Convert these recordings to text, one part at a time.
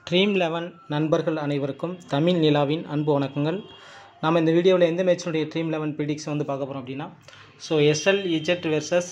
dream eleven நண்பர்கள் அனைவருக்கும் தமிழ் நிலாவின் அன்பு வணக்கங்கள் நாம் இந்த வீடியோவில் எந்த மேட்சினுடைய ட்ரீம் லெவன் ப்ரிடிக்ஸ் வந்து பார்க்க போகிறோம் அப்படின்னா so S L Z versus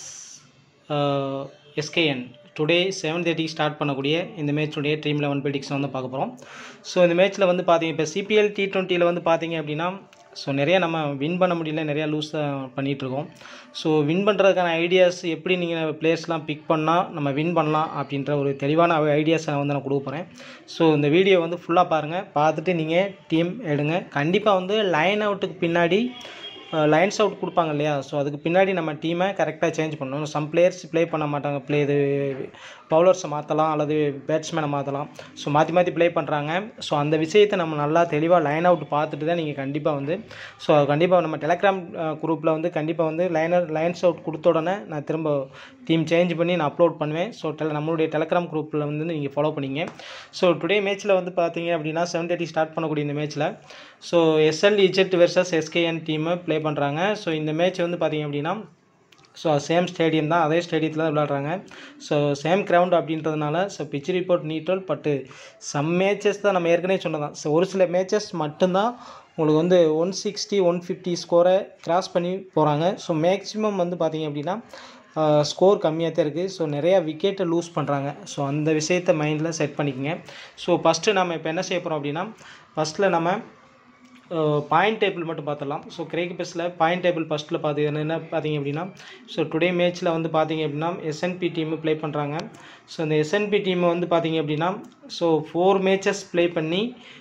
S K N today seven தேர்ட்டிக்கு ஸ்டார்ட் பண்ணக்கூடிய இந்த மேட்சுடைய ட்ரீம் லெவன் ப்ரிடிக்ஸ் வந்து பார்க்க போகிறோம் ஸோ இந்த மேட்ச்சில் வந்து பார்த்தீங்க இப்போ சிபிஎல் டி டுவெண்ட்டியில் வந்து பார்த்தீங்க அப்படின்னா ஸோ நிறைய நம்ம வின் பண்ண முடியல நிறையா லூஸ் பண்ணிகிட்ருக்கோம் ஸோ வின் பண்ணுறதுக்கான ஐடியாஸ் எப்படி நீங்கள் பிளேயர்ஸ்லாம் பிக் பண்ணால் நம்ம வின் பண்ணலாம் அப்படின்ற ஒரு தெளிவான ஐடியாஸை நான் வந்து நான் கொடுக்க போகிறேன் ஸோ இந்த வீடியோ வந்து ஃபுல்லாக பாருங்கள் பார்த்துட்டு நீங்கள் டீம் எடுங்க கண்டிப்பாக வந்து லைன் அவுட்டுக்கு பின்னாடி லைன்ஸ் அவுட் கொடுப்பாங்க இல்லையா ஸோ அதுக்கு பின்னாடி நம்ம டீமை கரெக்டாக சேஞ்ச் பண்ணணும் சம் பிளேயர்ஸ் ப்ளே பண்ண மாட்டாங்க ப்ளே இது பவுலர்ஸை மாற்றலாம் அல்லது பேட்ஸ்மேனை மாற்றலாம் ஸோ மாற்றி மாற்றி ப்ளே பண்ணுறாங்க ஸோ அந்த விஷயத்தை நம்ம நல்லா தெளிவாக லைன் அவுட் பார்த்துட்டு தான் நீங்கள் கண்டிப்பாக வந்து ஸோ கண்டிப்பாக நம்ம டெலகிராம் குரூப்பில் வந்து கண்டிப்பாக வந்து லைனர் லைன்ஸ் அவுட் கொடுத்த உடனே நான் திரும்ப டீம் சேஞ்ச் பண்ணி நான் அப்லோட் பண்ணுவேன் ஸோ டெல நம்மளுடைய டெலகிராம் குரூப்பில் வந்து நீங்கள் ஃபாலோ பண்ணிங்க ஸோ டுடே மேட்ச்சில் வந்து பார்த்தீங்க அப்படின்னா செவன் தேர்ட்டி ஸ்டார்ட் பண்ணக்கூடிய இந்த மேட்ச்சில் so S L Z versus S K N team play பண்ணுறாங்க ஸோ இந்த மேட்ச் வந்து பார்த்தீங்க அப்படின்னா ஸோ சேம் ஸ்டேடியம் தான் அதே ஸ்டேடியத்தில் தான் விளையாடுறாங்க ஸோ சேம் கிரவுண்ட் அப்படின்றதுனால ஸோ பிச் ரிப்போர்ட் நீட்டல் பட்டு சம் மேட்சஸ் தான் நம்ம ஏற்கனவே சொன்னதான் ஸோ ஒரு சில மேட்சஸ் மட்டும்தான் உங்களுக்கு வந்து ஒன் சிக்ஸ்டி ஒன் ஃபிஃப்டி ஸ்கோரை கிராஸ் பண்ணி போகிறாங்க ஸோ மேக்ஸிமம் வந்து பார்த்திங்க அப்படின்னா ஸ்கோர் கம்மியாக தான் இருக்குது ஸோ நிறையா விக்கெட்டை லூஸ் பண்ணுறாங்க ஸோ அந்த விஷயத்தை மைண்டில் செட் பண்ணிக்கோங்க ஸோ ஃபஸ்ட்டு நம்ம இப்போ என்ன செய்ய போகிறோம் அப்படின்னா ஃபஸ்ட்டில் நம்ம பாயிண்ட் டேபிள் மட்டும் பார்த்துடலாம் ஸோ கிரேக் பெஸ்ட்டில் பாயிண்ட் டேபிள் ஃபஸ்ட்டில் பார்த்து என்ன பார்த்தீங்க அப்படின்னா ஸோ டுடே மேட்ச்சில் வந்து பார்த்தீங்க அப்படின்னா எஸ்என்பி டீமு ப்ளே பண்ணுறாங்க ஸோ இந்த எஸ்என்பி டீமை வந்து பார்த்தீங்க அப்படின்னா ஸோ ஃபோர் மேட்சஸ் ப்ளே பண்ணி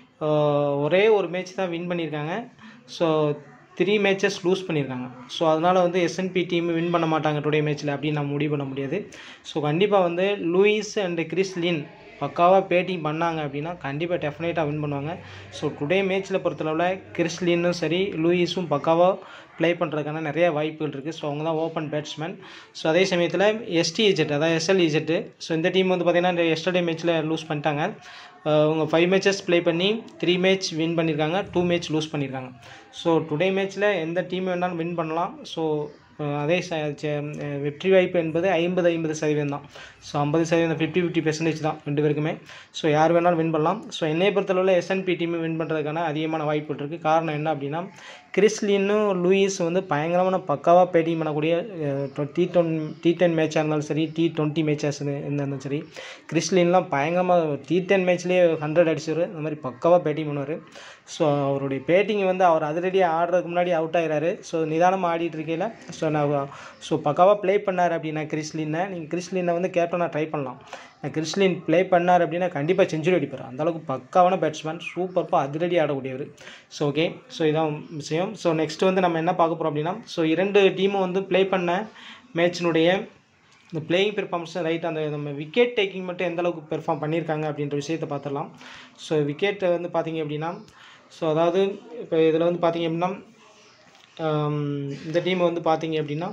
ஒரே ஒரு மேட்ச் தான் வின் பண்ணியிருக்காங்க ஸோ த்ரீ மேட்சஸ் லூஸ் பண்ணியிருக்காங்க ஸோ அதனால் வந்து எஸ்என்பி டீம் வின் பண்ண மாட்டாங்க டுடே மேட்ச்சில் அப்படின்னு நம்ம முடிவு பண்ண முடியாது ஸோ கண்டிப்பாக வந்து லூயிஸ் அண்டு கிறிஸ்லின் பக்காவாக பேட்டிங் பண்ணாங்க அப்படின்னா கண்டிப்பாக டெஃபினட்டாக வின் பண்ணுவாங்க ஸோ டுடே மேட்ச்சில் பொறுத்தளவில் கிறிஸ்லினும் சரி லூயிஸும் பக்காவாக ப்ளே பண்ணுறதுக்கான நிறைய வாய்ப்புகள் இருக்குது ஸோ அவங்க தான் ஓப்பன் பேட்ஸ்மேன் ஸோ அதே சமயத்தில் எஸ்டி இஜெட் அதாவது எஸ்எல் இஜெட்டு ஸோ இந்த டீம் வந்து பார்த்திங்கன்னா இந்த எஸ்டர்டே மேட்ச்சில் லூஸ் பண்ணிட்டாங்க அவங்க ஃபைவ் மேட்சஸ் ப்ளே பண்ணி த்ரீ மேட்ச் வின் பண்ணியிருக்காங்க டூ மேட்ச் லூஸ் பண்ணியிருக்காங்க ஸோ டுடே மேட்ச்சில் எந்த டீம் வேணாலும் வின் பண்ணலாம் ஸோ அதே வெற்றி வாய்ப்பு என்பது ஐம்பது ஐம்பது சதவீதம் தான் ஸோ ஐம்பது சதவீதம் ஃபிஃப்டி ஃபிஃப்டி பெர்சன்டேஜ் தான் ரெண்டு பேருக்குமே ஸோ யார் வேணாலும் வின் பண்ணலாம் ஸோ என்னை பொறுத்தளவில் எஸ்என்பி டீம் வின் பண்ணுறதுக்கான அதிகமான வாய்ப்பு இருக்குது காரணம் என்ன அப்படின்னா கிறிஸ்லினும் லூயிஸ் வந்து பயங்கரமான பக்காவாக பேட்டிங் பண்ணக்கூடிய டி டொன் டி டென் மேட்சாக இருந்தாலும் சரி டி டுவெண்ட்டி மேட்சஸ் இருந்தாலும் சரி கிறிஸ்லின்லாம் பயங்கரமாக டி டென் மேட்ச்லேயே ஹண்ட்ரட் அடிச்சிடுவார் அந்த மாதிரி பக்காவாக பேட்டிங் பண்ணுவார் ஸோ அவருடைய பேட்டிங் வந்து அவர் அதிரடியாக ஆடுறதுக்கு முன்னாடி அவுட் ஆகிறாரு ஸோ நிதானமாக ஆடிட்டு இருக்கையில் ஸோ நான் ஸோ பக்காவாக ப்ளே பண்ணார் அப்படின்னா கிறிஸ்லினை நீங்கள் கிறிஸ்லினை வந்து கேப்டனாக ட்ரை பண்ணலாம் கிறிஸ்லின் ப்ளே பண்ணார் அப்படின்னா கண்டிப்பாக செஞ்சுரி அடிப்பார் அந்தளவுக்கு பக்காவான பேட்ஸ்மேன் சூப்பர்ப்பாக அதிரடி ஆடக்கூடியவர் ஸோ ஓகே ஸோ இதான் விஷயம் ஸோ நெக்ஸ்ட் வந்து நம்ம என்ன பார்க்க போகிறோம் அப்படின்னா ஸோ இரண்டு டீமும் வந்து ப்ளே பண்ண மேட்சினுடைய இந்த பிளேயிங் பெர்ஃபார்மன்ஸ் ரைட் அந்த நம்ம விக்கெட் டேக்கிங் மட்டும் எந்த அளவுக்கு பெர்ஃபார்ம் பண்ணியிருக்காங்க அப்படின்ற விஷயத்தை பார்த்துடலாம் ஸோ விக்கெட் வந்து பார்த்திங்க அப்படின்னா ஸோ அதாவது இப்போ இதில் வந்து பார்த்திங்க அப்படின்னா இந்த டீம் வந்து பார்த்திங்க அப்படின்னா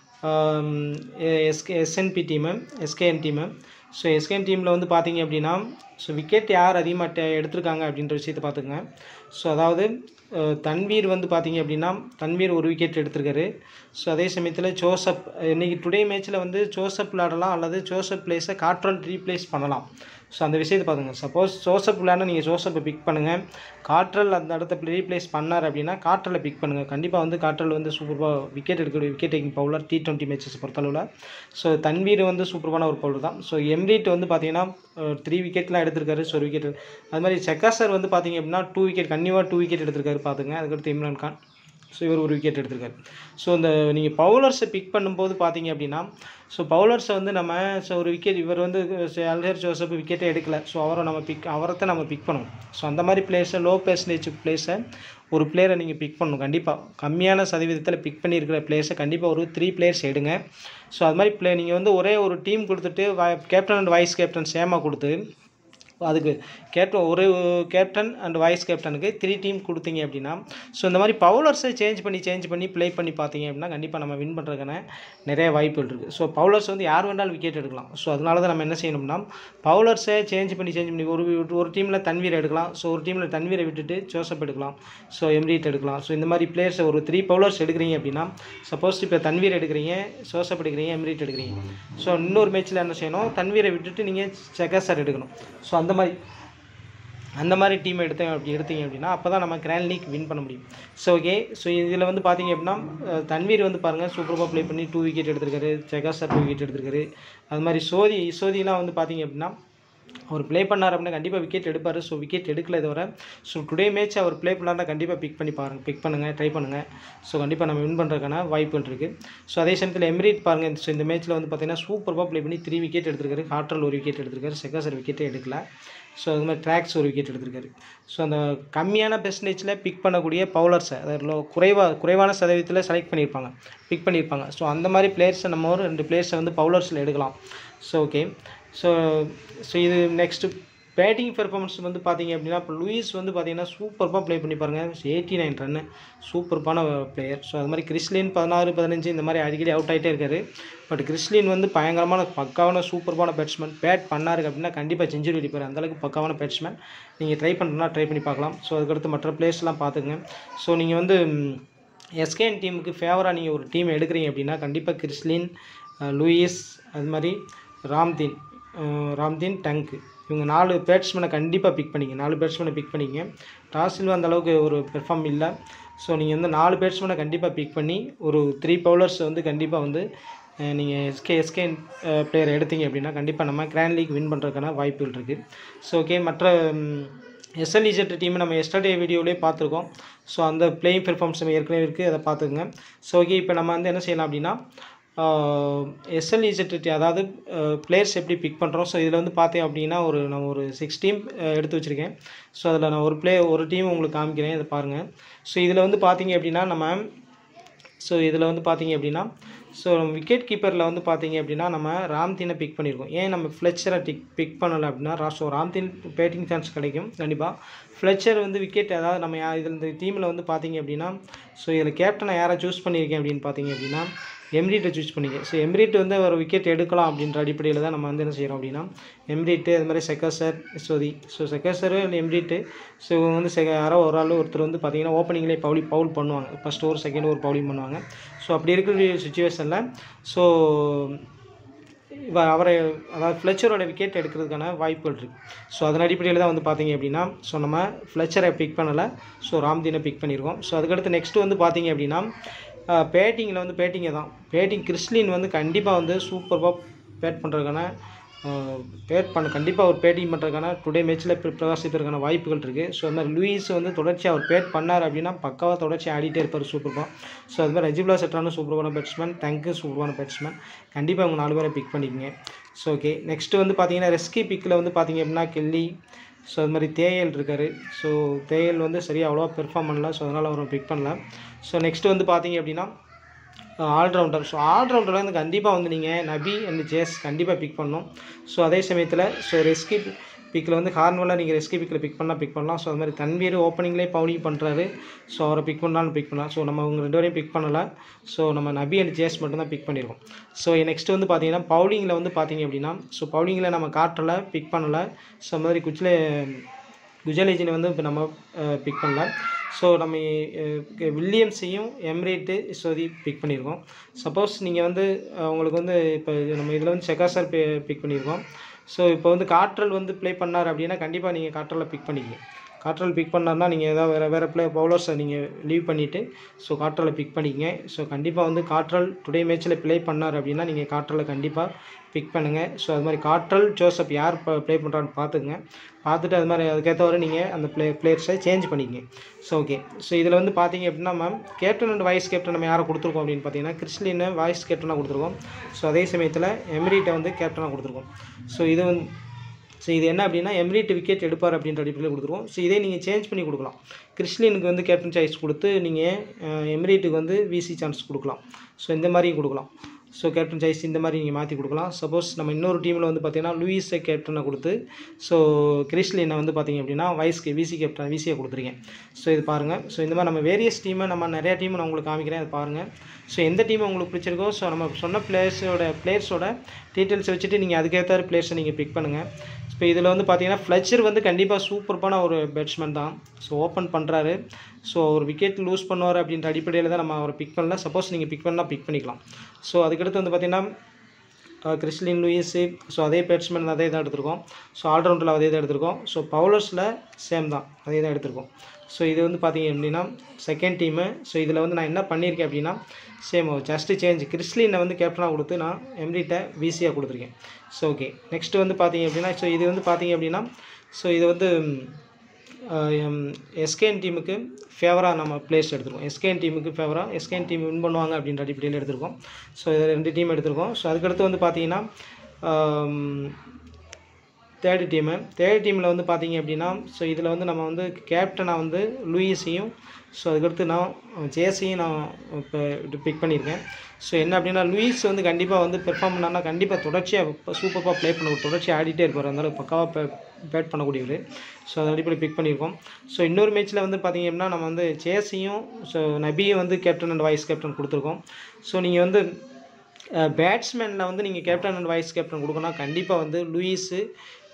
S K S N B team S K N team so S K N டீமில் வந்து பார்த்திங்க அப்படின்னா ஸோ விக்கெட் யார் அதிகமாக எடுத்திருக்காங்க அப்படின்ற விஷயத்தை பார்த்துக்குங்க ஸோ அதாவது தன்வீர் வந்து பார்த்திங்க அப்படின்னா தன்வீர் ஒரு விக்கெட் எடுத்திருக்காரு ஸோ அதே சமயத்தில் ஜோசப் இன்றைக்கி டுடே மேட்ச்சில் வந்து ஜோசப் விளாடலாம் அல்லது ஜோசப் பிளேஸை காட்ரல் ரீப்ளேஸ் பண்ணலாம் ஸோ அந்த விஷயத்தை பார்த்துங்க சப்போஸ் ஜோசப் விளையாட நீங்கள் ஜோசப்பை பிக் பண்ணுங்கள் காற்றல் அந்த இடத்த ரீப்ளேஸ் பண்ணார் அப்படின்னா காற்றலை பிக் பண்ணுங்கள் கண்டிப்பாக வந்து காற்றல் வந்து சூப்பராக விக்கெட் எடுக்கக்கூடிய wicket taking bowler T twenty matches பொறுத்தளவில் ஸோ தன்வீர் வந்து சூப்பரான ஒரு பவுலர் தான் ஸோ எம்ரீட் வந்து பார்த்தீங்கன்னா த்ரீ விக்கெட்லாம் எடுத்திருக்காரு ஸோ ஒரு விக்கெட் அது மாதிரி செக்காசர் வந்து பார்த்தீங்க அப்படின்னா டூ விக்கெட் கன்னியூவாக டூ விக்கெட் எடுத்திருக்காரு பார்த்துங்க அதுக்கடுத்து இம்ரான் கான் ஸோ இவர் ஒரு விக்கெட் எடுத்திருக்காரு ஸோ இந்த நீங்கள் பவுலர்ஸை பிக் பண்ணும்போது பார்த்தீங்க அப்படின்னா ஸோ பவுலர்ஸை வந்து நம்ம ஸோ ஒரு விக்கெட் இவர் வந்து அல்ஹர் ஜோசப் விக்கெட்டே எடுக்கல ஸோ அவரை நம்ம பிக் அவரை நம்ம பிக் பண்ணுவோம் ஸோ அந்த மாதிரி பிளேஸை லோ பெர்சன்டேஜ் பிளேஸை ஒரு பிளேயரை நீங்கள் பிக் பண்ணணும் கண்டிப்பாக கம்மியான சதவீதத்தில் பிக் பண்ணியிருக்கிற பிளேஸை கண்டிப்பாக ஒரு த்ரீ பிளேயர்ஸ் எடுங்க ஸோ அது மாதிரி பிளே நீங்கள் வந்து ஒரே ஒரு டீம் கொடுத்துட்டு கேப்டன் அண்ட் வைஸ் கேப்டன் சேமாக கொடுத்து அதுக்கு கேப்டன் ஒரு கேப்டன் அண்ட் வைஸ் கேப்டனுக்கு த்ரீ டீம் கொடுத்தீங்க அப்படின்னா ஸோ இந்த மாதிரி பவுலர்ஸை சேஞ்ச் பண்ணி சேஞ்ச் பண்ணி ப்ளே பண்ணி பார்த்தீங்க அப்படின்னா கண்டிப்பாக நம்ம வின் பண்ணுறதுக்கான நிறைய வாய்ப்புகள் இருக்குது ஸோ பவுலர்ஸ் வந்து யார் வேண்டாலும் விக்கெட் எடுக்கலாம் ஸோ அதனால தான் நம்ம என்ன செய்யணும்னா பவுலர்ஸை சேஞ்ச் பண்ணி சேஞ்ச் பண்ணி ஒரு ஒரு டீமில் தன்வீர் எடுக்கலாம் ஸோ ஒரு டீமில் தன்வீரை விட்டுட்டு ஜோசப் எடுக்கலாம் ஸோ எம்ரீட் எடுக்கலாம் ஸோ இந்த மாதிரி பிளேயர்ஸை ஒரு த்ரீ பவுலர்ஸ் எடுக்கிறீங்க அப்படின்னா சப்போஸ் இப்போ தன்வீர் எடுக்கிறீங்க ஜோசப் எடுக்கிறீங்க எம்ரீட் எடுக்கிறீங்க ஸோ இன்னொரு மேட்ச்சில் என்ன செய்யணும் தன்வீரை விட்டுட்டு நீங்கள் செகசர் எடுக்கணும் ஸோ அந்த மாதிரி அந்த மாதிரி டீம் எடுத்து அப்படி எடுத்தீங்க அப்படின்னா அப்போ தான் நம்ம கிராண்ட் லீக் வின் பண்ண முடியும் ஸோ ஓகே ஸோ இதில் வந்து பார்த்தீங்க அப்படின்னா அஹ், தன்வீர் வந்து பாருங்கள் சூப்பராக ப்ளே பண்ணி டூ விக்கெட் எடுத்திருக்காரு செகாசர் டூ விக்கெட் எடுத்திருக்காரு அது மாதிரி சோதி சோதிலாம் வந்து பார்த்தீங்க அப்படின்னா அவர் ப்ளே பண்ணார் அப்படின்னா கண்டிப்பாக விக்கெட் எடுப்பார் ஸோ விக்கெட் எடுக்கல தவிர ஸோ டுடே மேட்ச் அவர் ப்ளே பண்ணார்னா கண்டிப்பாக பிக் பண்ணி பாருங்கள் பிக் பண்ணுங்கள் ட்ரை பண்ணுங்கள் ஸோ கண்டிப்பாக நம்ம வின் பண்ணுறதுக்கான வாய்ப்புகள் இருக்குது ஸோ அதே சமயத்தில் எமிரேட் பாருங்கள் ஸோ இந்த மேட்ச்சில் வந்து பார்த்தீங்கன்னா சூப்பராக ப்ளே பண்ணி த்ரீ விக்கெட் எடுத்திருக்காரு ஹார்ட்ரல் ஒரு விக்கெட் எடுத்திருக்காரு செகாசர் விக்கெட்டே எடுக்கல ஸோ அது மாதிரி ட்ராக்ஸ் ஒரு விக்கெட் எடுத்திருக்காரு ஸோ அந்த கம்மியான பெர்சன்டேஜில் பிக் பண்ணக்கூடிய பவுலர்ஸை அதாவது லோ குறைவாக குறைவான சதவீதத்தில் செலக்ட் பண்ணியிருப்பாங்க பிக் பண்ணியிருப்பாங்க ஸோ அந்த மாதிரி பிளேயர்ஸை நம்ம ஒரு ரெண்டு பிளேயர்ஸை வந்து பவுலர்ஸில் எடுக்கலாம் ஸோ ஓகே ஸோ ஸோ இது நெக்ஸ்ட்டு பேட்டிங் பெர்ஃபார்மன்ஸ் வந்து பார்த்தீங்க அப்படின்னா இப்போ லூயிஸ் வந்து பார்த்தீங்கன்னா சூப்பராக ப்ளே பண்ணி பாருங்கள் எயிட்டி நைன் ரன்னு சூப்பர்பான பிளேயர் ஸோ அது மாதிரி கிறிஸ்லின் பதினாறு பதினஞ்சு இந்த மாதிரி அடிக்கடி அவுட் ஆகிட்டே இருக்காரு பட் கிறிஸ்லின் வந்து பயங்கரமான பக்காவான சூப்பர்பான பேட்ஸ்மேன் பேட் பண்ணாரு அப்படின்னா கண்டிப்பாக செஞ்சுரி அடிப்பார் அந்தளவுக்கு பக்காவான பேட்ஸ்மேன் நீங்கள் ட்ரை பண்ணுறதுனா ட்ரை பண்ணி பார்க்கலாம் ஸோ அதுக்கடுத்து மற்ற பிளேயர்ஸ்லாம் பார்த்துங்க ஸோ நீங்கள் வந்து எஸ்கேஎன் டீமுக்கு ஃபேவராக நீங்கள் ஒரு டீம் எடுக்கிறீங்க அப்படின்னா கண்டிப்பாக கிறிஸ்லின் அஹ், லூயிஸ் அது மாதிரி ராம்தீன் அஹ், ராம்தீன் டங்க் இவங்க நாலு பேட்ஸ்மேனை கண்டிப்பாக பிக் பண்ணிங்க நாலு பேட்ஸ்மேனை பிக் பண்ணிங்க டாஸில் அந்த அளவுக்கு ஒரு பெர்ஃபார்ம் இல்லை ஸோ நீங்கள் வந்து நாலு பேட்ஸ்மேனை கண்டிப்பாக பிக் பண்ணி ஒரு த்ரீ பவுலர்ஸ் வந்து கண்டிப்பாக வந்து நீங்கள் எஸ்கே எஸ்கே பிளேயர் எடுத்தீங்க அப்படின்னா கண்டிப்பாக நம்ம கிராண்ட் லீக் வின் பண்ணுறதுக்கான வாய்ப்புகள் இருக்குது ஸோ ஓகே மற்ற எஸ்எல்இசெட் டீம் நம்ம எஸ்டர்டே வீடியோலேயே பார்த்துருக்கோம் ஸோ அந்த பிளேயிங் பெர்ஃபார்மன்ஸ் நம்ம ஏற்கனவே இருக்குது அதை பார்த்துக்குங்க ஸோ ஓகே இப்போ நம்ம வந்து என்ன செய்யலாம் அப்படின்னா எஸ்எல்இசெட் அதாவது பிளேயர்ஸ் எப்படி பிக் பண்ணுறோம் ஸோ இதில் வந்து பார்த்தேன் அப்படின்னா ஒரு நான் ஒரு சிக்ஸ் டீம் எடுத்து வச்சுருக்கேன் ஸோ அதில் நான் ஒரு ப்ளே ஒரு டீம் உங்களுக்கு காமிக்கிறேன் இதை பாருங்கள் ஸோ இதில் வந்து பார்த்தீங்க அப்படின்னா நம்ம ஸோ இதில் வந்து பார்த்தீங்க அப்படின்னா ஸோ விக்கெட் கீப்பரில் வந்து பார்த்தீங்க அப்படின்னா நம்ம ராம்தீனை பிக் பண்ணியிருக்கோம் ஏன் நம்ம ஃப்ளெச்சரை டிக் பிக் பண்ணலை அப்படின்னா ரா ஸோ ராம்தீன் பேட்டிங் சான்ஸ் கிடைக்கும் கண்டிப்பாக ஃப்ளெச்சர் வந்து விக்கெட் அதாவது நம்ம யா- இதில் இந்த டீமில் வந்து பார்த்தீங்க அப்படின்னா ஸோ இதில் கேப்டனை யாரை சூஸ் பண்ணியிருக்கேன் அப்படின்னு பார்த்தீங்க அப்படின்னா எம்ரிட்டை சூஸ் பண்ணிக்க ஸோ எம்ரிட் வந்து ஒரு விக்கெட் எடுக்கலாம் அப்படின்ற அடிப்படையில் தான் நம்ம வந்து என்ன செய்கிறோம் அப்படின்னா எம்ரிட்டு அது மாதிரி செக்கர்சர் சோதி ஸோ செக்கர்சரு எம்ரிட்டு ஸோ இவங்க வந்து செக யாரோ ஒரு ஆள் ஒருத்தர் வந்து பார்த்தீங்கன்னா ஓப்பனிங்லேயே பவுலி பவுல் பண்ணுவாங்க first over second over bowling பண்ணுவாங்க ஸோ அப்படி இருக்கிற சுச்சுவேஷனில் ஸோ இவ அவரை அதாவது ஃப்ளெச்சரோட விக்கெட் எடுக்கிறதுக்கான வாய்ப்புகள் இருக்குது ஸோ அதன் அடிப்படையில் தான் வந்து பார்த்தீங்க அப்படின்னா ஸோ நம்ம ஃப்ளெச்சரை பிக் பண்ணலை ஸோ ராம்தீனை பிக் பண்ணியிருக்கோம் ஸோ அதுக்கடுத்து நெக்ஸ்ட் வந்து பார்த்தீங்க அப்படின்னா பேட்டிங்கில் வந்து பேட்டிங்கை தான் பேட்டிங் கிறிஸ்லின் வந்து கண்டிப்பாக வந்து சூப்பராக பேட் பண்ணுறதுக்கான பேட் பண்ண கண்டிப்பாக அவர் பேட்டிங் பண்ணுறதுக்கான டுடே மேட்ச்சில் பிரகாசிப்பதற்கான வாய்ப்புகள் இருக்குது ஸோ அது மாதிரி லூயிஸ் வந்து தொடர்ச்சியாக அவர் பேட் பண்ணார் அப்படின்னா பக்காவாக தொடர்ச்சியாக ஆடிட்டே இருப்பார் சூப்பராக ஸோ அது மாதிரி ரஜிப்லா செட்ரான சூப்பரான பேட்ஸ்மேன் டங்கு சூப்பரான பேட்ஸ்மேன் கண்டிப்பாக அவங்க நாலு பேரை பிக் பண்ணிக்கங்க ஸோ ஓகே நெக்ஸ்ட்டு வந்து பார்த்தீங்கன்னா ரெஸ்கி பிக்கில் வந்து பார்த்தீங்க அப்படின்னா கெல்லி ஸோ அது மாதிரி தேயல் இருக்கார் ஸோ தேயல் வந்து சரியாக அவ்வளோவா பெர்ஃபார்ம் பண்ணல ஸோ அதனால் அவரை பிக் பண்ணல ஸோ நெக்ஸ்ட்டு வந்து பார்த்தீங்க அப்படின்னா ஆல்ரவுண்டர் ஸோ ஆல்ரவுண்டர் வந்து கண்டிப்பாக வந்து நீங்கள் நபி அண்ட் ஜேஸ் கண்டிப்பாக பிக் பண்ணணும் ஸோ அதே சமயத்தில் ஸோ ரெஸ்கி பிக்கில் வந்து ஹார்ன்வெல்லாம் நீங்கள் ரெஸ்கி பிக்கில் பிக் பண்ணால் பிக் பண்ணலாம் ஸோ அது மாதிரி தன்வீர் ஓப்பனிங்லேயே பவுலிங் பண்ணுறாரு ஸோ அவரை பிக் பண்ணாலும் பிக் பண்ணலாம் ஸோ நம்ம அவங்க ரெண்டு பேரையும் பிக் பண்ணலை ஸோ நம்ம நபி அண்ட் ஜேஸ் மட்டும்தான் பிக் பண்ணியிருக்கோம் ஸோ நெக்ஸ்ட் வந்து பார்த்தீங்கன்னா பவுலிங்கில் வந்து பார்த்தீங்க அப்படின்னா ஸோ பவுலிங்கில் நம்ம காட்டலை பிக் பண்ணலை ஸோ அது மாதிரி குச்சில் குஜலேஜினை வந்து இப்போ நம்ம பிக் பண்ணல ஸோ நம்ம அஹ், வில்லியம்ஸையும் எம்ரேட்டு சோதி பிக் பண்ணியிருக்கோம் சப்போஸ் நீங்கள் வந்து அஹ், உங்களுக்கு வந்து இப்போ இது நம்ம இதில் வந்து செகாசர் பிக் பண்ணியிருக்கோம் ஸோ இப்போ வந்து காற்றல் வந்து ப்ளே பண்ணார் அப்படின்னா கண்டிப்பாக நீங்கள் காற்றலை பிக் பண்ணிக்கங்க காற்றல் பிக் பண்ணார்னா நீங்கள் ஏதாவது வேறு வேறு பிளே பவுலர்ஸை நீங்கள் லீவ் பண்ணிவிட்டு ஸோ காற்றலை பிக் பண்ணிக்கங்க ஸோ கண்டிப்பாக வந்து காற்றல் டுடே மேட்ச்சில் ப்ளே பண்ணார் அப்படின்னா நீங்கள் காற்றலை கண்டிப்பாக பிக் பண்ணுங்கள் ஸோ அது மாதிரி காற்றல் ஜோசப் யார் ப்ளே பண்ணுறான்னு பார்த்துக்குங்க பார்த்துட்டு அது மாதிரி அதுக்கேற்றவரை நீங்கள் அந்த ப்ளே பிளேயர்ஸை சேஞ்ச் பண்ணிக்கங்க ஸோ ஓகே ஸோ இதில் வந்து பார்த்தீங்க அப்படின்னா மேம் கேப்டன் அண்ட் வைஸ் கேப்டன் நம்ம யாரை கொடுத்துருக்கோம் அப்படின்னு பார்த்தீங்கன்னா கிறிஸ்லினை வைஸ் கேப்டனாக கொடுத்துருக்கோம் ஸோ அதே சமயத்தில் எமிரிட்டை வந்து கேப்டனாக கொடுத்துருக்கோம் ஸோ இது வந்து ஸோ இது என்ன அப்படின்னா எம்ரிட் விக்கெட் எடுப்பார் அப்படின்ற அடிப்படையில் கொடுத்துருவோம் ஸோ இதே நீங்கள் சேஞ்ச் பண்ணி கொடுக்கலாம் கிறிஸ்லினுக்கு வந்து கேப்டன் சாய்ஸ் கொடுத்து நீங்கள் எம்ரிட்டுக்கு வந்து விசி சான்ஸ் கொடுக்கலாம் ஸோ இந்த மாதிரியும் கொடுக்கலாம் ஸோ கேப்டன் சாய்ஸ் இந்த மாதிரி நீங்கள் மாற்றி கொடுக்கலாம் சப்போஸ் நம்ம இன்னொரு டீமில் வந்து பார்த்தீங்கன்னா லூயிஸை கேப்டனை கொடுத்து ஸோ கிறிஸ்லினை வந்து பார்த்தீங்க அப்படின்னா வைஸ்க்கு விசி கேப்டன் விசியை கொடுத்துருக்கேன் ஸோ இது பாருங்கள் ஸோ இந்த மாதிரி நம்ம வேரியஸ் டீமை நம்ம நிறையா டீமை நான் உங்களுக்கு காமிக்கிறேன் அதை பாருங்கள் ஸோ எந்த டீம் உங்களுக்கு பிடிச்சிருக்கோ ஸோ நம்ம சொன்ன பிளேயர்ஸோட பிளேயர்ஸோட டீட்டெயில்ஸ் வச்சுட்டு நீங்கள் அதுக்கேற்ற பிளேயர்ஸை நீங்கள் பிக் பண்ணுங்கள் இப்போ இதில் வந்து பார்த்தீங்கன்னா ஃப்ளச்சர் வந்து கண்டிப்பாக சூப்பர்பான ஒரு பேட்ஸ்மேன் தான் ஸோ ஓப்பன் பண்ணுறாரு ஸோ ஒரு விக்கெட் லூஸ் பண்ணுவார் அப்படின்ற அடிப்படையில் தான் நம்ம அவரை பிக் பண்ணல சப்போஸ் நீங்கள் பிக் பண்ணால் பிக் பண்ணிக்கலாம் ஸோ அதுக்கடுத்து வந்து பார்த்தீங்கன்னா கிறிஸ்லின் லூயிஸு ஸோ அதே பேட்ஸ்மேன் அதே தான் எடுத்திருக்கோம் ஸோ ஆல்ரவுண்டரில் அதே தான் எடுத்திருக்கோம் ஸோ பவுலர்ஸில் சேம் தான் அதே தான் எடுத்திருக்கோம் ஸோ இது வந்து பார்த்தீங்க அப்படின்னா செகண்ட் டீமு ஸோ இதில் வந்து நான் என்ன பண்ணியிருக்கேன் அப்படின்னா சேம் ஜஸ்ட்டு சேஞ்ச் கிறிஸ்லினை வந்து கேப்டனாக கொடுத்து நான் எம்ரிட்ட விசியாக கொடுத்துருக்கேன் ஸோ ஓகே நெக்ஸ்ட்டு வந்து பார்த்தீங்க அப்படின்னா ஸோ இது வந்து பார்த்தீங்க அப்படின்னா ஸோ இது வந்து எஸ்கேஎன் டீமுக்கு ஃபேவராக நம்ம பிளேஸ் எடுத்திருக்கோம் எஸ்கேஎன் டீமுக்கு ஃபேவராக எஸ்கேஎன் டீம் வின் பண்ணுவாங்க அப்படின்ற அடிப்படையில் எடுத்திருக்கோம் ஸோ இது ரெண்டு டீம் எடுத்திருக்கோம் ஸோ அதுக்கடுத்து வந்து பார்த்தீங்கன்னா தேர்டு டீமு தேர்ட் டீமில் வந்து பார்த்தீங்க அப்படின்னா ஸோ இதில் வந்து நம்ம வந்து கேப்டனாக வந்து லூயிஸையும் ஸோ அதுக்கடுத்து நான் ஜேஸையும் நான் இப்போ பிக் பண்ணியிருக்கேன் ஸோ என்ன அப்படின்னா லூயிஸ் வந்து கண்டிப்பாக வந்து பெர்ஃபார்ம் பண்ணால் கண்டிப்பாக தொடர்ச்சியாக சூப்பராக ப்ளே பண்ண தொடர்ச்சியாக ஆடிட்டே இருப்பார் அதனால பக்காவாக பேட் பண்ணக்கூடியவர் ஸோ அதை அடிப்படையில் பிக் பண்ணியிருக்கோம் ஸோ இன்னொரு மேட்ச்சில் வந்து பார்த்தீங்க அப்படின்னா நம்ம வந்து சேஸையும் ஸோ நபியும் வந்து கேப்டன் அண்ட் வைஸ் கேப்டன் கொடுத்துருக்கோம் ஸோ நீங்கள் வந்து பேட்ஸ்மேனில் வந்து நீங்கள் கேப்டன் அண்ட் வைஸ் கேப்டன் கொடுக்கணும் கண்டிப்பாக வந்து லூயிஸு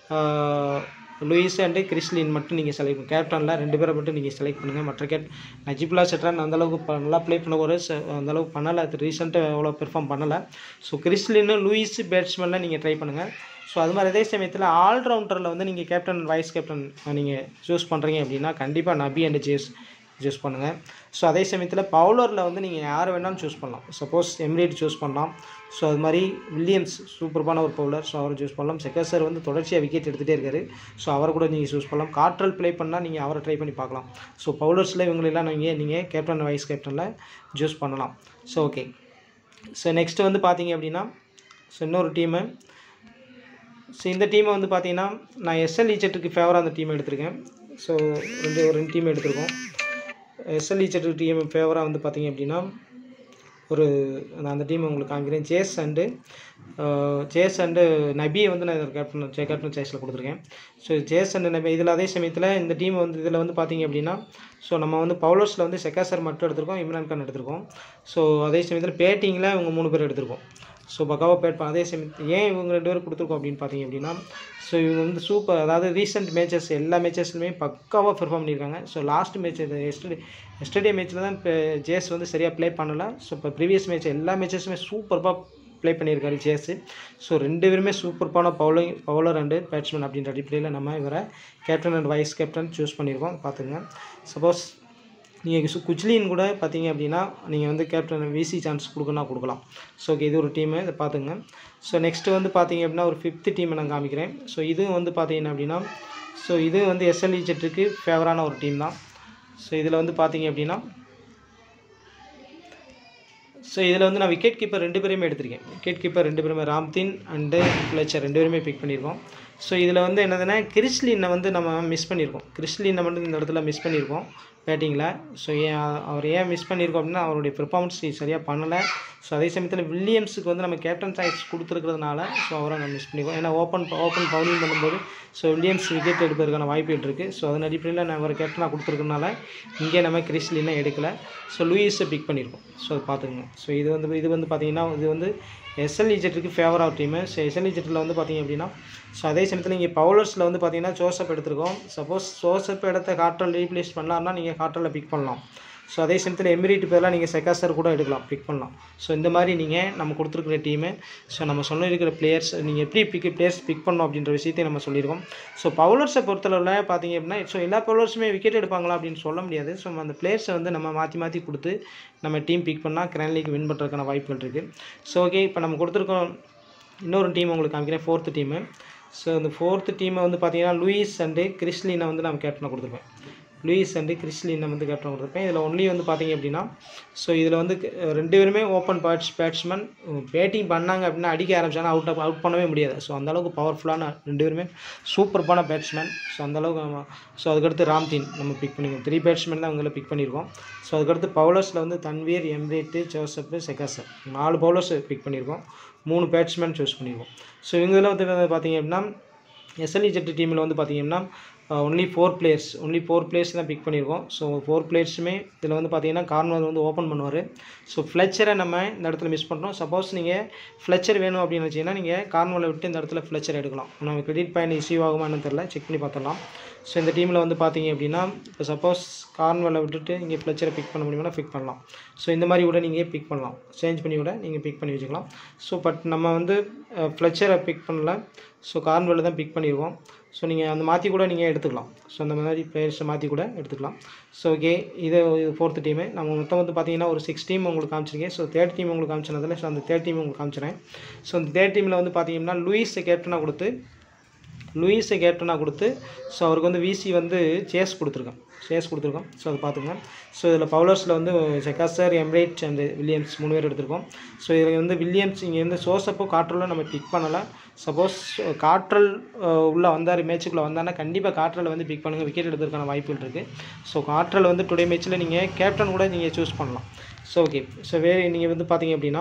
லூயிஸ் அண்டு கிறிஸ்லின் மட்டும் நீங்கள் செலக்ட் பண்ணுங்க கேப்டனில் ரெண்டு பேரை மட்டும் நீங்கள் செலக்ட் பண்ணுங்கள் மற்ற கேட் நஜிபுல்லா செட்ரான் அந்தளவுக்கு ப- நல்லா ப்ளே பண்ண ஒரு அந்தளவுக்கு பண்ணலை அது ரீசெண்டாக எவ்வளோ பெர்ஃபார்ம் பண்ணலை ஸோ கிறிஸ்லின்னு லூயிஸ் பேட்ஸ்மேனில் நீங்கள் ட்ரை பண்ணுங்கள் ஸோ அது மாதிரி அதே சமயத்தில் ஆல்ரவுண்டரில் வந்து நீங்கள் கேப்டன் வைஸ் கேப்டன் நீங்கள் சூஸ் பண்ணுறீங்க அப்படின்னா கண்டிப்பாக நபி அண்ட் ஜேஸ் சூஸ் பண்ணுங்கள் ஸோ அதே சமயத்தில் பவுலரில் வந்து நீங்கள் யார் வேணாலும் சூஸ் பண்ணலாம் சப்போஸ் எம்ரேட் சூஸ் பண்ணலாம் ஸோ அது மாதிரி வில்லியம்ஸ் சூப்பர்பான ஒரு பவுலர் ஸோ அவரை சூஸ் பண்ணலாம் செகர் சார் வந்து தொடர்ச்சியாக விக்கெட் எடுத்துகிட்டே இருக்காரு ஸோ அவரை கூட நீங்கள் சூஸ் பண்ணலாம் காற்றல் ப்ளே பண்ணால் நீங்கள் அவரை ட்ரை பண்ணி பார்க்கலாம் ஸோ பவுலர்ஸில் இவங்களெல்லாம் நீங்கள் நீங்கள் கேப்டன் வைஸ் கேப்டனில் சூஸ் பண்ணலாம் ஸோ ஓகே ஸோ நெக்ஸ்ட் வந்து பார்த்தீங்க அப்படின்னா ஸோ இன்னொரு டீமு ஸோ இந்த டீமை வந்து பார்த்தீங்கன்னா நான் எஸ்எல் ஈச்சட்டுக்கு ஃபேவராக அந்த டீம் எடுத்திருக்கேன் ஸோ ரெண்டு ஒரு ரெண்டு டீம் எடுத்திருக்கோம் எஸ்எல் ஈச்சட்டு டீம் ஃபேவராக வந்து பார்த்தீங்க அப்படின்னா ஒரு நான் அந்த டீம் உங்களுக்கு காமிக்கிறேன் ஜேஸ் அண்டு ஜேஸ் அண்டு நபியை வந்து நான் கேப்டன் கேப்டன் சாய்ஸில் கொடுத்துருக்கேன் ஸோ ஜேஸ் அண்டு நபி இதில் அதே சமயத்தில் இந்த டீம் வந்து இதில் வந்து பார்த்தீங்க அப்படின்னா ஸோ நம்ம வந்து பவுலர்ஸில் வந்து செக்காசர் மட்டும் எடுத்திருக்கோம் இம்ரான் கான் எடுத்திருக்கோம் ஸோ அதே சமயத்தில் பேட்டிங்கில் இவங்க மூணு பேர் எடுத்திருக்கோம் ஸோ பக்காவாக பேட் பண்ண அதே சமயத்தில் ஏன் இவங்க ரெண்டு பேரும் கொடுத்துருக்கோம் அப்படின்னு பார்த்தீங்க அப்படின்னா ஸோ இவங்க வந்து சூப்பர் அதாவது ரீசெண்ட் மேட்சஸ் எல்லா மேட்சஸ்லையுமே பக்காவாக பெர்ஃபார்ம் பண்ணியிருக்காங்க ஸோ லாஸ்ட் மேட்ச் இது எஸ்டர்டே எஸ்டர்டே மேட்ச்சில் தான் இப்போ ஜேஸ் வந்து சரியாக ப்ளே பண்ணலை ஸோ இப்போ ப்ரீவியஸ் மேட்ச் எல்லா மேட்சஸுமே சூப்பராக ப்ளே பண்ணியிருக்காரு ஜேஸு ஸோ ரெண்டு பேருமே சூப்பர்பான பவுலிங் பவுலர் அண்டு பேட்ஸ்மேன் அப்படின்ற அடிப்படையில் நம்ம இவரை captain and vice captain choose பண்ணியிருக்கோம் பார்த்துங்க சப்போஸ் நீங்கள் சு குஜ்லின் கூட பார்த்தீங்க அப்படின்னா நீங்கள் வந்து கேப்டன் விசி சான்ஸ் கொடுக்கணும்னா கொடுக்கலாம் ஸோ ஓகே இது ஒரு டீமு இதை பார்த்துங்க ஸோ நெக்ஸ்ட்டு வந்து பார்த்தீங்க அப்படின்னா ஒரு ஃபிஃப்த்து டீமை நான் காமிக்கிறேன் ஸோ இதுவும் வந்து பார்த்தீங்கன்னா அப்படின்னா ஸோ இது வந்து எஸ்எல்இ ஜெட்டுக்கு ஃபேவரான ஒரு டீம் தான் ஸோ இதில் வந்து பார்த்தீங்க அப்படின்னா ஸோ இதில் வந்து நான் விக்கெட் கீப்பர் ரெண்டு பேருமே எடுத்திருக்கேன் விக்கெட் கீப்பர் ரெண்டு பேருமே ராம்தீன் அண்டு ஃப்ளெச்சர் ரெண்டு பேருமே பிக் பண்ணியிருக்கோம் ஸோ இதில் வந்து என்னதுன்னா கிறிஸ்லினை வந்து நம்ம மிஸ் பண்ணியிருக்கோம் கிறிஸ்லினை வந்து இந்த இடத்துல மிஸ் பண்ணியிருக்கோம் பேட்டிங்கில் ஸோ ஏன் அ- அவர் ஏன் மிஸ் பண்ணியிருக்கோம் அப்படின்னா அவருடைய பெர்ஃபார்மன்ஸ் சரியாக பண்ணலை ஸோ அதே சமயத்தில் வில்லியம்ஸுக்கு வந்து நம்ம கேப்டன் சாய்ஸ் கொடுத்துருக்கிறதுனால ஸோ அவரை நம்ம மிஸ் பண்ணியிருக்கோம் ஏன்னா ஓப்பன் ஓப்பன் பவுலிங் பண்ணும்போது ஸோ வில்லியம்ஸ் விக்கெட் எடுப்பதற்கான வாய்ப்புகள் இருக்குது ஸோ அதன் அடிப்படையில் நான் அவர் கேப்டனாக கொடுத்துருக்கறனால இங்கே நம்ம கிறிஸ்லினா எடுக்கலை ஸோ லூயிஸை பிக் பண்ணியிருக்கோம் ஸோ அதை பார்த்துக்குங்க ஸோ இது வந்து இது வந்து பார்த்தீங்கன்னா இது வந்து எஸ்எல் இஜெட்டுக்கு ஃபேவராக டீமு ஸோ எஸ்எல் இஜெட்டில் வந்து பார்த்தீங்க அப்படின்னா ஸோ அதே சமயத்தில் இங்கே பவுலர்ஸில் வந்து பார்த்தீங்கன்னா ஜோசப் எடுத்திருக்கோம் சப்போஸ் ஜோசப் இடத்த காற்றல் ரீப்ளேஸ் பண்ணலாம்னா நீங்கள் காற்றலில் பிக் பண்ணலாம் ஸோ அதே சமயத்தில் எமிரேட் பேரில் நீங்கள் செக்காசர் கூட எடுக்கலாம் பிக் பண்ணலாம் ஸோ இந்த மாதிரி நீங்கள் நம்ம கொடுத்துருக்குற டீமு ஸோ நம்ம சொல்லியிருக்கிற பிளேயர்ஸ் நீங்கள் எப்படி பிக் பிளேயர்ஸ் பிக் பண்ணணும் அப்படின்ற விஷயத்தையும் நம்ம சொல்லியிருக்கோம் ஸோ பவுலர்ஸை பொறுத்தளவில் பார்த்தீங்க அப்படின்னா ஸோ எல்லா பவுலர்ஸுமே விக்கெட் எடுப்பாங்களா அப்படின்னு சொல்ல முடியாது ஸோ அந்த பிளேயர்ஸை வந்து நம்ம மாற்றி மாற்றி கொடுத்து நம்ம டீம் பிக் பண்ணால் கிராண்ட் லீக் வின் பண்ணுறதுக்கான வாய்ப்புகள் இருக்குது ஸோ ஓகே இப்போ நம்ம கொடுத்துருக்கோம் இன்னொரு டீம் உங்களுக்கு காமிக்கிறேன் ஃபோர்த்து டீமு ஸோ இந்த ஃபோர்த்து டீமை வந்து பார்த்தீங்கன்னா லூயிஸ் அண்டு கிறிஸ்லினை வந்து நம்ம கேப்டனாக கொடுத்துருப்பேன் லூயிஸ் அண்டு கிறிஸ்லினை வந்து கேப்டன் கொடுத்துருப்பேன் இதில் ஒன்லி வந்து பார்த்தீங்க அப்படின்னா ஸோ இதில் வந்து க- ரெண்டு பேருமே ஓப்பன் பேட்ஸ் பேட்ஸ்மேன் பேட்டிங் பண்ணாங்க அப்படின்னா அடிக்க ஆரம்பிச்சாங்கன்னா அவுட் அவுட் பண்ணவே முடியாது ஸோ அந்தளவுக்கு பவர்ஃபுல்லான ரெண்டு பேருமே சூப்பர்பான பேட்ஸ்மேன் ஸோ அந்தளவுக்கு நம்ம ஸோ அதுக்கடுத்து ராம்தீன் நம்ம பிக் பண்ணிருக்கோம் த்ரீ பேட்ஸ்மேன் தான் அவங்கள பிக் பண்ணியிருக்கோம் ஸோ அதுக்கடுத்து பவுலர்ஸில் வந்து தன்வீர் எம்ரேட்டு ஜோசப் செகாசர் நாலு பவுலர்ஸ் பிக் பண்ணியிருக்கோம் மூணு பேட்ஸ்மேன் சூஸ் பண்ணியிருக்கோம் ஸோ இவங்க இதில் வந்து பார்த்தீங்க அப்படின்னா எஸ்எல்இ ஜெட்டு டீமில் வந்து பார்த்தீங்கன்னா only four players only four players தான் பிக் பண்ணியிருக்கோம் ஸோ ஃபோர் பிளேயர்ஸுமே இதில் வந்து பார்த்தீங்கன்னா கார்னர் வந்து ஓப்பன் பண்ணுவார் ஸோ ஃப்ளெச்சரை நம்ம இந்த இடத்துல மிஸ் பண்ணுறோம் சப்போஸ் நீங்கள் ஃப்ளெச்சர் வேணும் அப்படின்னு வச்சிங்கன்னா நீங்கள் கார்னரில் விட்டு இந்த இடத்துல ஃப்ளெச்சர் எடுக்கலாம் நம்ம கிரெடிட் பாயிண்ட் இஷ்யூ ஆகுமா என்னன்னு தெரில செக் பண்ணி பார்த்துடலாம் ஸோ இந்த டீமில் வந்து பார்த்தீங்க அப்படின்னா இப்போ சப்போஸ் கார்னரில் விட்டுட்டு இங்கே ஃப்ளெச்சரை பிக் பண்ண முடியுமா பிக் பண்ணலாம் ஸோ இந்த மாதிரி கூட நீங்கள் பிக் பண்ணலாம் சேஞ்ச் பண்ணி கூட நீங்கள் பிக் பண்ணி வச்சுக்கலாம் ஸோ பட் நம்ம வந்து ஃப்ளெச்சரை பிக் பண்ணல ஸோ கார்னரில் தான் பிக் பண்ணியிருக்கோம் ஸோ நீங்கள் அந்த மாற்றி கூட நீங்கள் எடுத்துக்கலாம் ஸோ அந்த மாதிரி பிளேயர்ஸை மாற்றி கூட எடுத்துக்கலாம் ஸோ ஓகே இது இது ஃபோர்த்து டீமு நம்ம மொத்தம் வந்து பார்த்தீங்கன்னா ஒரு சிக்ஸ் டீம் உங்களுக்கு காமிச்சிருக்கேன் ஸோ தேர்ட் டீம் உங்களுக்கு காமிச்சதில் ஸோ அந்த தேர்ட் டீம் உங்களுக்கு காமிச்சிறேன் ஸோ அந்த தேர்ட் டீமில் வந்து பார்த்தீங்கன்னா லூயிஸை கேப்டனாக கொடுத்து லூயிஸை கேப்டனாக கொடுத்து ஸோ அவருக்கு வந்து விசி வந்து சேஸ் கொடுத்துருக்கோம் சேஸ் கொடுத்துருக்கோம் ஸோ அதை பார்த்துங்க ஸோ இதில் பவுலர்ஸில் வந்து செக்காசர் எம்ரேட் அண்ட் வில்லியம்ஸ் மூணு பேர் எடுத்திருக்கோம் ஸோ இதில் வந்து வில்லியம்ஸ் இங்கே வந்து சோசப்போ காற்றலும் நம்ம பிக் பண்ணலை சப்போஸ் காற்றல் உள்ளே வந்தார் மேட்சுக்குள்ளே வந்தாருன்னா கண்டிப்பாக காற்றலை வந்து பிக் பண்ணுங்கள் விக்கெட் எடுக்கிறதுக்கான வாய்ப்புகள் இருக்குது ஸோ காற்றல் வந்து டுடே மேட்ச்சில் நீங்கள் கேப்டன் கூட நீங்கள் சூஸ் பண்ணலாம் ஸோ ஓகே ஸோ வேறு நீங்கள் வந்து பார்த்தீங்க அப்படின்னா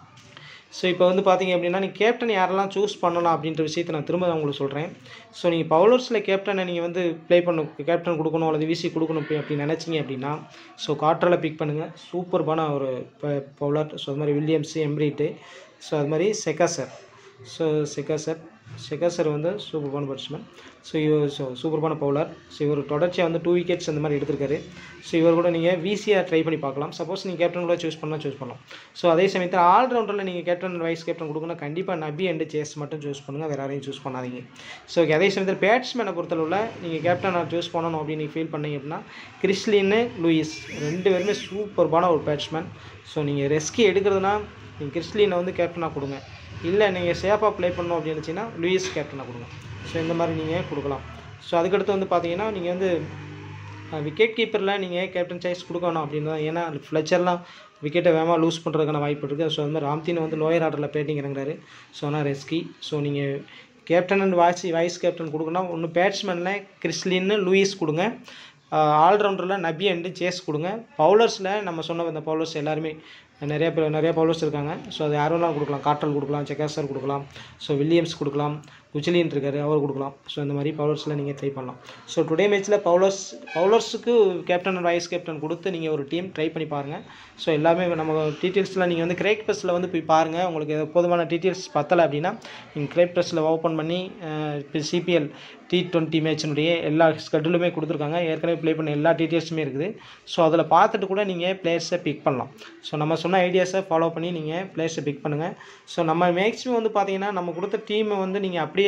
ஸோ இப்போ வந்து பார்த்தீங்க அப்படின்னா நீ கேப்டன் யாரெல்லாம் சூஸ் பண்ணலாம் அப்படின்ற விஷயத்தை நான் திரும்ப உங்களுக்கு சொல்கிறேன் ஸோ நீங்கள் பவுலர்ஸில் கேப்டனை நீங்கள் வந்து ப்ளே பண்ண கேப்டன் கொடுக்கணும் அல்லது விசி கொடுக்கணும் அப்படி அப்படி நினச்சிங்க அப்படின்னா ஸோ காற்றலை பிக் பண்ணுங்கள் சூப்பர்பான ஒரு பவுலர் ஸோ அது மாதிரி வில்லியம்ஸு எம்ரிட்டு ஸோ அது மாதிரி செக்காசர் ஸோ செக்காசர் செகாசர் வந்து சூப்பர்பான பேட்ஸ்மேன் ஸோ இவர் ஸோ சூப்பர்பான பவுலர் ஸோ இவர் தொடர்ச்சியாக வந்து டூ விக்கெட்ஸ் அந்த மாதிரி எடுத்திருக்காரு ஸோ இவர் கூட நீங்கள் விசியாக ட்ரை பண்ணி பார்க்கலாம் சப்போஸ் நீங்கள் கேப்டன் கூட சூஸ் பண்ணால் சூஸ் பண்ணலாம் ஸோ அதே சமயத்தில் ஆல்ரவுண்டரில் நீங்கள் கேப்டன் வைஸ் கேப்டன் கொடுக்கணும் கண்டிப்பாக நபி அண்ட் சேஸ் மட்டும் சூஸ் பண்ணுங்கள் வேறு யாரையும் சூஸ் பண்ணாதீங்க ஸோ ஓகே அதே சமயத்தில் பேட்ஸ்மேனை பொறுத்தளவில் நீங்கள் கேப்டனை சூஸ் பண்ணணும் அப்படின்னு நீங்கள் ஃபீல் பண்ணீங்க அப்படின்னா கிறிஸ்லின்னு லூயிஸ் ரெண்டு பேருமே சூப்பர்பான ஒரு பேட்ஸ்மேன் ஸோ நீங்கள் ரெஸ்கி எடுக்கிறதுனா நீங்கள் கிறிஸ்லினை வந்து கேப்டனாக கொடுங்க இல்லை நீங்கள் சேஃபாக ப்ளே பண்ணணும் அப்படின்னு நினச்சிங்கன்னா லூயிஸ் கேப்டனாக கொடுங்க ஸோ இந்த மாதிரி நீங்கள் கொடுக்கலாம் ஸோ அதுக்கடுத்து வந்து பார்த்தீங்கன்னா நீங்கள் வந்து விக்கெட் கீப்பரில் நீங்கள் கேப்டன் சாய்ஸ் கொடுக்கணும் அப்படின்னு தான் ஏன்னா ஃப்ளெச்சர்லாம் விக்கெட்டை வேகமாக லூஸ் பண்ணுறதுக்கான வாய்ப்பு இருக்குது ஸோ அது மாதிரி ராம்தீன் வந்து லோயர் ஆர்டரில் பேட்டிங் இறங்குறாரு ஸோ ஆனால் ரெஸ்கி ஸோ நீங்கள் captain and voice vice captain கொடுக்கணும் ஒன்று பேட்ஸ்மேனில் கிறிஸ்லின்னு லூயிஸ் கொடுங்க ஆல்ரவுண்டரில் நபி அண்டு சேஸ் கொடுங்க பவுலர்ஸில் நம்ம சொன்ன இந்த பவுலர்ஸ் எல்லாருமே நிறைய பேர் நிறைய பவுலர்ஸ் இருக்காங்க ஸோ அது யாரெல்லாம் கொடுக்கலாம் காற்றல் கொடுக்கலாம் செக்காசர் கொடுக்கலாம் ஸோ வில்லியம்ஸ் கொடுக்கலாம் குஜிலின் இருக்காரு அவர் கொடுக்கலாம் ஸோ இந்த மாதிரி பவுலர்ஸில் நீங்கள் ட்ரை பண்ணலாம் ஸோ டுடே மேட்ச்சில் பவுலர்ஸ் பவுலர்ஸுக்கு கேப்டன் அண்ட் வைஸ் கேப்டன் கொடுத்து நீங்கள் ஒரு டீம் ட்ரை பண்ணி பாருங்கள் ஸோ எல்லாமே நம்ம டீட்டெயில்ஸ்லாம் நீங்கள் வந்து கிரேக் ப்ரெஸ்ஸில் வந்து போய் பாருங்கள் உங்களுக்கு போதுமான டீட்டெயில்ஸ் பத்தலை அப்படின்னா நீங்கள் கிரேக் ப்ரெஸ்ஸில் ஓப்பன் பண்ணி இப்போ சிபிஎல் டி டுவெண்ட்டி மேட்சினுடைய எல்லா ஸ்கெட்யூலுமே கொடுத்துருக்காங்க ஏற்கனவே ப்ளே பண்ண எல்லா டீட்டெயில்ஸுமே இருக்குது ஸோ அதில் பார்த்துட்டு கூட நீங்கள் பிளேயர்ஸை பிக் பண்ணலாம் ஸோ நம்ம சொன்ன ஐடியாஸை ஃபாலோ பண்ணி நீங்கள் பிளேயர்ஸை பிக் பண்ணுங்கள் ஸோ நம்ம மேக்ஸிமம் வந்து பார்த்தீங்கன்னா நம்ம கொடுத்த டீமை வந்து நீங்கள் அப்படியே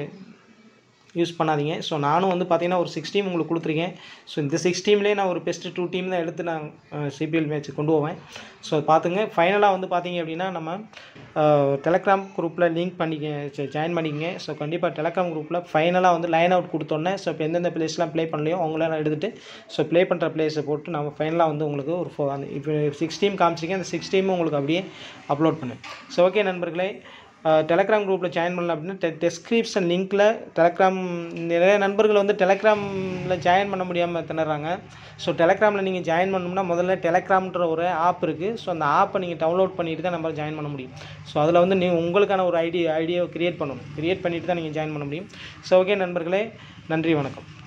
யூஸ் பண்ணாதீங்க ஸோ நானும் வந்து பார்த்தீங்கன்னா ஒரு சிக்ஸ் டீம் உங்களுக்கு கொடுத்துருக்கேன் ஸோ இந்த சிக்ஸ் டீம்லேயே நான் ஒரு பெஸ்ட்டு டூ டீம் தான் எடுத்து நான் சிபிஎல் மேட்ச் கொண்டு போவேன் ஸோ பார்த்துங்க ஃபைனலாக வந்து பார்த்தீங்க அப்படின்னா நம்ம டெலகிராம் குரூப்பில் லிங்க் பண்ணிக்க ஜாயின் பண்ணிக்கங்க ஸோ கண்டிப்பாக டெலகிராம் குரூப்பில் ஃபைனலாக வந்து லைன் அவுட் கொடுத்தோன்னே ஸோ இப்போ எந்தெந்த பிளேஸ்லாம் ப்ளே பண்ணலையோ அவங்களாம் எடுத்துகிட்டு ஸோ ப்ளே பண்ணுற பிளேஸை போட்டு நம்ம ஃபைனலாக வந்து உங்களுக்கு ஒரு ஃபோ அந்த இப்போ சிக்ஸ் டீம் காமிச்சிருக்கேன் அந்த சிக்ஸ் டீமும் உங்களுக்கு அப்படியே அப்லோட் பண்ணேன் ஸோ ஓகே நண்பர்களே டெலகிராம் குரூப்பில் ஜாயின் பண்ணல அப்படின்னா டெ டெஸ்கிரிப்ஷன் லிங்க்கில் டெலகிராம் நிறைய நண்பர்கள் வந்து டெலகிராமில் ஜாயின் பண்ண முடியாமல் திணறாங்க ஸோ டெலகிராமில் நீங்கள் ஜாயின் பண்ணணும்னா முதல்ல டெலகிராம்ன்ற ஒரு ஆப் இருக்குது ஸோ அந்த ஆப்பை நீங்கள் டவுன்லோட் பண்ணிட்டு தான் நம்ம ஜாயின் பண்ண முடியும் ஸோ அதில் வந்து நீ உங்களுக்கான ஒரு ஐடி ஐடியாவை க்ரியேட் பண்ணணும் க்ரியேட் பண்ணிட்டு தான் நீங்கள் ஜாயின் பண்ண முடியும் ஸோ ஓகே நண்பர்களே நன்றி வணக்கம்